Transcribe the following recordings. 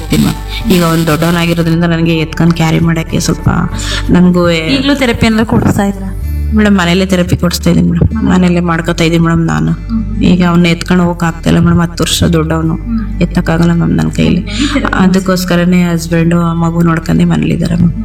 ಹೋಗ್ತೀನಿ ಮ್ಯಾಮ್ ಈಗ ಅವ್ನು ದೊಡ್ಡವನಾಗಿರೋದ್ರಿಂದ ನನಗೆ ಎತ್ಕೊಂಡು ಕ್ಯಾರಿ ಮಾಡೋಕ್ಕೆ ಸ್ವಲ್ಪ ನನಗೂ ಈಗಲೂ ಥೆರಪಿ ಏನಾದ್ರು ಕೊಡಿಸ್ತಾ ಇದ್ರ ಮೇಡಮ್ ಮನೇಲೆ ಥೆರಪಿ ಕೊಡಿಸ್ತಾ ಇದ್ದೀನಿ ಮೇಡಮ್ ಮನೇಲೆ ಮಾಡ್ಕೊತಾ ಇದ್ದೀನಿ ಮೇಡಮ್ ನಾನು ಈಗ ಅವ್ನ ಎತ್ಕೊಂಡು ಹೋಗಕ್ ಆಗ್ತಾಯಿಲ್ಲ ಮೇಡಮ್ ಹತ್ತು ವರ್ಷ ದೊಡ್ಡವನು ಎತ್ತಕ್ಕಾಗಲ್ಲ ಮ್ಯಾಮ್ ನನ್ನ ಕೈಲಿ ಅದಕ್ಕೋಸ್ಕರನೇ ಹಸ್ಬೆಂಡು ಮಗು ನೋಡ್ಕೊಂಡೆ ಮನೇಲಿದ್ದಾರೆ ಮ್ಯಾಮ್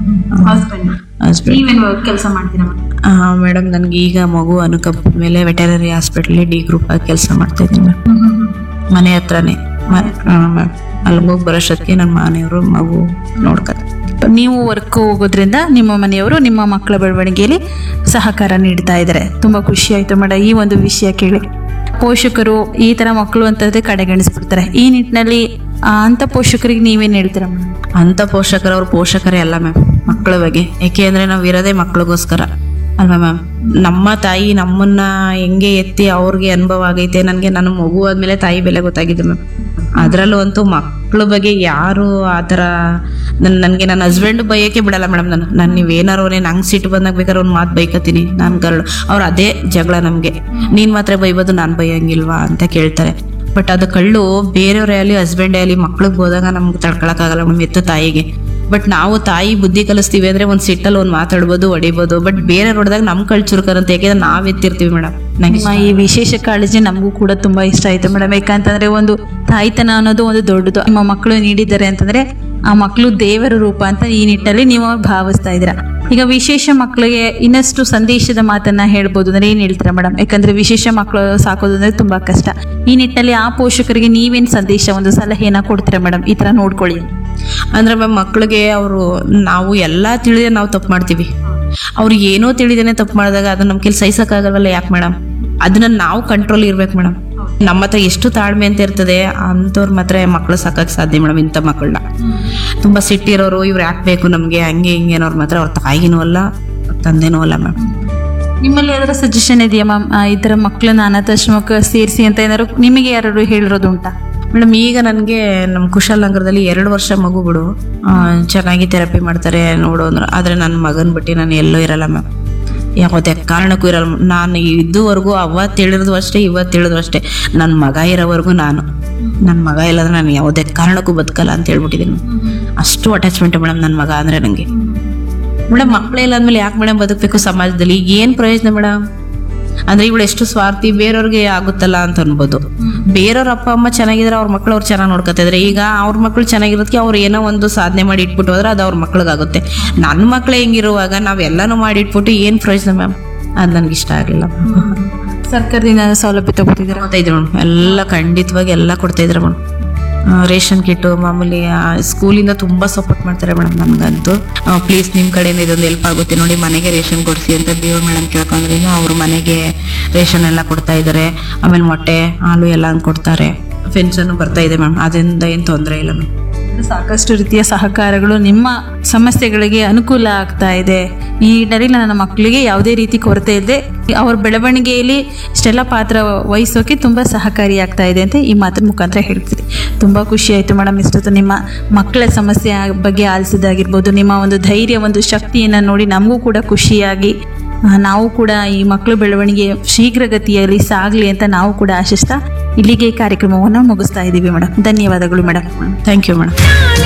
ಹಸ್ಬೆಂಡ್ ನೀವೇನು ಕೆಲಸ ಮಾಡ್ತೀರಾ ಮೇಡಮ್ ನನಗೆ ಈಗ ಮಗು ಅನುಕಂಪ ಮೇಲೆ ವೆಟರರಿ ಹಾಸ್ಪಿಟಲ್ ಡಿ ಗ್ರೂಪ್ ಆಗಿ ಕೆಲಸ ಮಾಡ್ತಾ ಇದ್ದೀನಿ ಮ್ಯಾಮ್ ಮನೆ ಹತ್ರನೇ ಮ್ಯಾಮ್ ಅಲ್ಲಿ ಹೋಗಿ ಬರೋಷ್ಟೊತ್ತಿಗೆ ನನ್ನ ಮನೆಯವರು ಮಗು ನೋಡ್ಕೊತಾರೆ ನೀವು ವರ್ಕ್ ಹೋಗೋದ್ರಿಂದ ನಿಮ್ಮ ಮನೆಯವರು ನಿಮ್ಮ ಮಕ್ಕಳ ಬೆಳವಣಿಗೆಯಲ್ಲಿ ಸಹಕಾರ ನೀಡ್ತಾ ಇದ್ದಾರೆ ತುಂಬಾ ಖುಷಿ ಆಯ್ತು ಮೇಡಮ್ ಈ ಒಂದು ವಿಷಯ ಕೇಳಿ ಪೋಷಕರು ಈ ತರ ಮಕ್ಕಳು ಅಂತಂದ್ರೆ ಕಡೆಗಣಿಸ್ಬಿಡ್ತಾರೆ ಈ ನಿಟ್ಟಿನಲ್ಲಿ ಆ, ಅಂತ ಪೋಷಕರಿಗೆ ನೀವೇನ್ ಹೇಳ್ತೀರಾ ಮೇಡಮ್ ಅಂತ ಪೋಷಕರು ಅವ್ರ ಪೋಷಕರೇ ಅಲ್ಲ ಮ್ಯಾಮ್ ಮಕ್ಕಳ ಬಗ್ಗೆ ಏಕೆ ಅಂದ್ರೆ ನಾವು ಇರೋದೇ ಮಕ್ಳಿಗೋಸ್ಕರ ಅಲ್ವಾ ಮ್ಯಾಮ್ ನಮ್ಮ ತಾಯಿ ನಮ್ಮನ್ನ ಹೆಂಗೆ ಎತ್ತಿ ಅವ್ರಿಗೆ ಅನುಭವ ಆಗೈತೆ ನನಗೆ ನನ್ನ ಮಗು ಆದ್ಮೇಲೆ ತಾಯಿ ಬೆಲೆ ಗೊತ್ತಾಗಿದೆ ಮ್ಯಾಮ್ ಅದರಲ್ಲೂ ಅಂತೂ ಮಕ್ಕಳ ಬಗ್ಗೆ ಯಾರು ಆ ಥರ ನನ್ನ ನನಗೆ ನನ್ನ ಹಸ್ಬೆಂಡ್ ಬೈಯೋಕೆ ಬಿಡಲ್ಲ ಮೇಡಮ್ ನಾನು ನಾನು ನೀವೇನಾರು ನಂಗೆ ಸಿಟ್ಟು ಬಂದಾಗ ಬೇಕಾದ್ರೆ ಒಂದು ಮಾತು ಬೈಕತ್ತೀನಿ ನಾನು ಗರಳು ಅವ್ರು ಅದೇ ಜಗಳ ನಮಗೆ ನೀನು ಮಾತ್ರ ಬೈಬೋದು ನಾನು ಬೈಯಂಗಿಲ್ವಾ ಅಂತ ಕೇಳ್ತಾರೆ ಬಟ್ ಅದು ಕಳ್ಳು ಬೇರೆಯವರೇ ಆಗಲಿ ಹಸ್ಬೆಂಡೇ ಆಗಲಿ ಮಕ್ಳಿಗೆ ಹೋದಾಗ ನಮ್ಗೆ ತಡ್ಕೊಳಕ್ಕಾಗಲ್ಲ ಮೇಡಮ್ ಎತ್ತು ತಾಯಿಗೆ ಬಟ್ ನಾವು ತಾಯಿ ಬುದ್ಧಿ ಕಲಿಸ್ತೀವಿ ಅಂದ್ರೆ ಒಂದು ಸಿಟ್ಟಲ್ಲಿ ಒಂದು ಮಾತಾಡ್ಬೋದು ಹೊಡಿಬೋದು ಬಟ್ ಬೇರೆ ಹೊಡೆದಾಗ ನಮ್ಮ ಕಳ್ ಚುರುಕರಂತ ಯಾಕೆಂದ್ರೆ ನಾವ್ ಎತ್ತಿರ್ತೀವಿ ಮೇಡಮ್ ನಂಗೆ ನಿಮ್ಮ ಈ ವಿಶೇಷ ಕಾಳಜಿ ನಮಗೂ ಕೂಡ ತುಂಬಾ ಇಷ್ಟ ಆಯ್ತು ಮೇಡಮ್ ಯಾಕಂತಂದ್ರೆ ಒಂದು ತಾಯ್ತನ ಅನ್ನೋದು ಒಂದು ದೊಡ್ಡದು ನಿಮ್ಮ ಮಕ್ಕಳು ನೀಡಿದ್ದಾರೆ ಅಂತಂದ್ರೆ ಆ ಮಕ್ಕಳು ದೇವರ ರೂಪ ಅಂತ ಈ ನಿಟ್ಟಲ್ಲಿ ನೀವು ಭಾವಿಸ್ತಾ ಇದ್ದೀರಾ ಈಗ ವಿಶೇಷ ಮಕ್ಕಳಿಗೆ ಇನ್ನಷ್ಟು ಸಂದೇಶದ ಮಾತನ್ನ ಹೇಳ್ಬೋದು ಅಂದ್ರೆ ಏನ್ ಹೇಳ್ತೀರಾ ಮೇಡಮ್ ಯಾಕಂದ್ರೆ ವಿಶೇಷ ಮಕ್ಕಳು ಸಾಕೋದು ಅಂದ್ರೆ ತುಂಬಾ ಕಷ್ಟ ಈ ನಿಟ್ಟಲ್ಲಿ ಆ ಪೋಷಕರಿಗೆ ನೀವೇನ್ ಸಂದೇಶ ಒಂದು ಸಲಹೆಯನ್ನ ಕೊಡ್ತೀರಾ ಮೇಡಮ್ ಈ ತರ ನೋಡ್ಕೊಳ್ಳಿ ಅಂದ್ರೆ ಮ್ಯಾಮ್ ಮಕ್ಳಿಗೆ ಅವರು ನಾವು ಎಲ್ಲ ತಿಳಿದೇ ನಾವು ತಪ್ಪು ಮಾಡ್ತೀವಿ ಅವ್ರು ಏನೋ ತಿಳಿದೇನೆ ತಪ್ಪು ಮಾಡಿದಾಗ ಅದನ್ನ ನಮ್ಮ ಕೆಲ್ ಸಹಿಸಕ್ಕಾಗಲ್ವಲ್ಲ ಯಾಕೆ ಮೇಡಮ್ ಅದನ್ನ ನಾವು ಕಂಟ್ರೋಲ್ ಇರ್ಬೇಕು ಮೇಡಮ್ ನಮ್ಮ ಹತ್ರ ಎಷ್ಟು ತಾಳ್ಮೆ ಅಂತ ಇರ್ತದೆ ಅಂಥವ್ರ ಮಾತ್ರ ಮಕ್ಕಳು ಸಾಕಕ್ಕೆ ಸಾಧ್ಯ ಮೇಡಮ್ ಇಂಥ ಮಕ್ಕಳನ್ನ ತುಂಬ ಸಿಟ್ಟಿರೋರು ಇವ್ರು ಯಾಕೆ ಬೇಕು ನಮಗೆ ಹಂಗೆ ಹಿಂಗೆ ಅನ್ನೋರು ಮಾತ್ರ ಅವ್ರ ತಾಯಿನೂ ಅಲ್ಲ ತಂದೆನೂ ಅಲ್ಲ ಮ್ಯಾಮ್ ನಿಮ್ಮಲ್ಲಿ ಯಾವ್ದಾರ ಸಜೆಷನ್ ಇದೆಯಾ ಮ್ಯಾಮ್ ಈ ತರ ಮಕ್ಕಳನ್ನ ಅನಾಥಾಶ್ರಮಕ್ಕೆ ಸೇರಿಸಿ ಅಂತ ಏನಾದ್ರು ನಿಮಗೆ ಯಾರು ಹೇಳಿರೋದು ಉಂಟಾ ಮೇಡಮ್ ಈಗ ನನಗೆ ನಮ್ಮ ಕುಶಾಲನಗರದಲ್ಲಿ ಎರಡು ವರ್ಷ ಮಗು ಬಿಡು ಆ, ಚೆನ್ನಾಗಿ ಥೆರಪಿ ಮಾಡ್ತಾರೆ ನೋಡು ಅಂದ್ರೆ ಆದರೆ ನನ್ನ ಮಗನ ಬಿಟ್ಟು ನಾನು ಎಲ್ಲೂ ಇರಲ್ಲ ಮ್ಯಾಮ್ ಯಾವುದೇ ಕಾರಣಕ್ಕೂ ಇರಲ್ಲ ನಾನು ಇದುವರೆಗೂ ಅವತ್ತು ಹೇಳಿದ್ರು ಅಷ್ಟೇ ಇವತ್ತು ಹೇಳಿದ್ರು ಅಷ್ಟೇ ನನ್ನ ಮಗ ಇರೋವರೆಗೂ ನಾನು ನನ್ನ ಮಗ ಇಲ್ಲದ್ರೆ ನಾನು ಯಾವುದೇ ಕಾರಣಕ್ಕೂ ಬದುಕಲ್ಲ ಅಂತ ಹೇಳ್ಬಿಟ್ಟಿದ್ದೀನಿ ಅಷ್ಟು ಅಟ್ಯಾಚ್ಮೆಂಟ್ ಮೇಡಮ್ ನನ್ನ ಮಗ ಅಂದರೆ ನನಗೆ ಮೇಡಮ್ ಮಕ್ಕಳೇ ಇಲ್ಲ ಅಂದಮೇಲೆ ಯಾಕೆ ಮೇಡಮ್ ಬದುಕಬೇಕು ಸಮಾಜದಲ್ಲಿ ಏನು ಪ್ರಯೋಜನ ಮೇಡಮ್ ಅಂದ್ರೆ ಇವಳು ಎಷ್ಟು ಸ್ವಾರ್ಥಿ ಬೇರೆಯವ್ರಿಗೆ ಆಗುತ್ತಲ್ಲ ಅಂತ ಅನ್ಬೋದು ಬೇರೆಯವ್ರ ಅಪ್ಪ ಅಮ್ಮ ಚೆನ್ನಾಗಿದ್ರೆ ಅವ್ರ ಮಕ್ಳು ಅವ್ರು ಚೆನ್ನಾಗಿ ನೋಡ್ಕೊತಾ ಇದ್ರೆ ಈಗ ಅವ್ರ ಮಕ್ಳು ಚೆನ್ನಾಗಿರೋದಕ್ಕೆ ಅವ್ರು ಏನೋ ಒಂದು ಸಾಧನೆ ಮಾಡಿ ಇಟ್ಬಿಟ್ಟು ಹೋದ್ರೆ ಅದು ಅವ್ರ ಮಕ್ಳಿಗಾಗುತ್ತೆ ನನ್ನ ಮಕ್ಳು ಹೆಂಗಿರುವಾಗ ನಾವೆಲ್ಲನೂ ಮಾಡಿ ಇಟ್ಬಿಟ್ಟು ಏನು ಪ್ರಯೋಜನ ಮ್ಯಾಮ್ ಅದು ನನಗೆ ಇಷ್ಟ ಆಗಲಿಲ್ಲ ಸರ್ಕಾರದಿಂದ ಸೌಲಭ್ಯ ತಗೋತಿದ್ದೀರಾ ಕೊಡ್ತಾ ಇದ್ರು ಮೇಡಮ್ ಎಲ್ಲ ಖಂಡಿತವಾಗಿ ಎಲ್ಲ ಕೊಡ್ತಾ ಇದ್ರು ಮೇಡಮ್ ರೇಷನ್ ಕಿಟ್ಟು ಮಾಮೂಲಿ ಆ, ಸ್ಕೂಲಿಂದ ತುಂಬ ಸಪೋರ್ಟ್ ಮಾಡ್ತಾರೆ ಮೇಡಮ್ ನಮಗಂತೂ ಪ್ಲೀಸ್ ನಿಮ್ಮ ಕಡೆಯಿಂದ ಇದೊಂದು ಹೆಲ್ಪ್ ಆಗುತ್ತೆ ನೋಡಿ ಮನೆಗೆ ರೇಷನ್ ಕೊಡಿಸಿ ಅಂತ ಬಿ ಮೇಡಮ್ ಕೇಳ್ಕೊಂಡ್ರಿಂದ ಅವ್ರ ಮನೆಗೆ ರೇಷನ್ ಎಲ್ಲ ಕೊಡ್ತಾ ಇದ್ದಾರೆ ಆಮೇಲೆ ಮೊಟ್ಟೆ ಹಾಲು ಎಲ್ಲ ಕೊಡ್ತಾರೆ ಪೆನ್ಷನ್ ಬರ್ತಾ ಇದೆ ಮ್ಯಾಮ್ ಅದರಿಂದ ಏನು ತೊಂದರೆ ಇಲ್ಲ ಮ್ಯಾಮ್ ಸಾಕಷ್ಟು ರೀತಿಯ ಸಹಕಾರಗಳು ನಿಮ್ಮ ಸಮಸ್ಯೆಗಳಿಗೆ ಅನುಕೂಲ ಆಗ್ತಾ ಇದೆ ಈ ನಿಟ್ಟಿನಲ್ಲಿ ನನ್ನ ಮಕ್ಕಳಿಗೆ ಯಾವುದೇ ರೀತಿ ಕೊರತೆ ಇಲ್ಲದೆ ಅವ್ರ ಬೆಳವಣಿಗೆಯಲ್ಲಿ ಇಷ್ಟೆಲ್ಲ ಪಾತ್ರ ವಹಿಸೋಕೆ ತುಂಬಾ ಸಹಕಾರಿಯಾಗ್ತಾ ಇದೆ ಅಂತ ಈ ಮಾತಿನ ಮುಖಾಂತರ ಹೇಳ್ತೀರಿ ತುಂಬಾ ಖುಷಿ ಆಯ್ತು ಮೇಡಮ್ ಇಷ್ಟೊತ್ತು ನಿಮ್ಮ ಮಕ್ಕಳ ಸಮಸ್ಯೆ ಬಗ್ಗೆ ಆಲಿಸಿದಾಗಿರ್ಬೋದು ನಿಮ್ಮ ಒಂದು ಧೈರ್ಯ ಒಂದು ಶಕ್ತಿಯನ್ನು ನೋಡಿ ನಮಗೂ ಕೂಡ ಖುಷಿಯಾಗಿ ಆ, ನಾವು ಕೂಡ ಈ ಮಕ್ಕಳ ಬೆಳವಣಿಗೆ ಶೀಘ್ರಗತಿಯಲ್ಲಿ ಸಾಗಲಿ ಅಂತ ನಾವು ಕೂಡ ಆಶಿಸ್ತಾ ಇಲ್ಲಿಗೆ ಈ ಕಾರ್ಯಕ್ರಮವನ್ನು ಮುಗಿಸ್ತಾ ಇದ್ದೀವಿ ಮೇಡಮ್ ಧನ್ಯವಾದಗಳು ಮೇಡಮ್ ಥ್ಯಾಂಕ್ ಯು ಮೇಡಮ್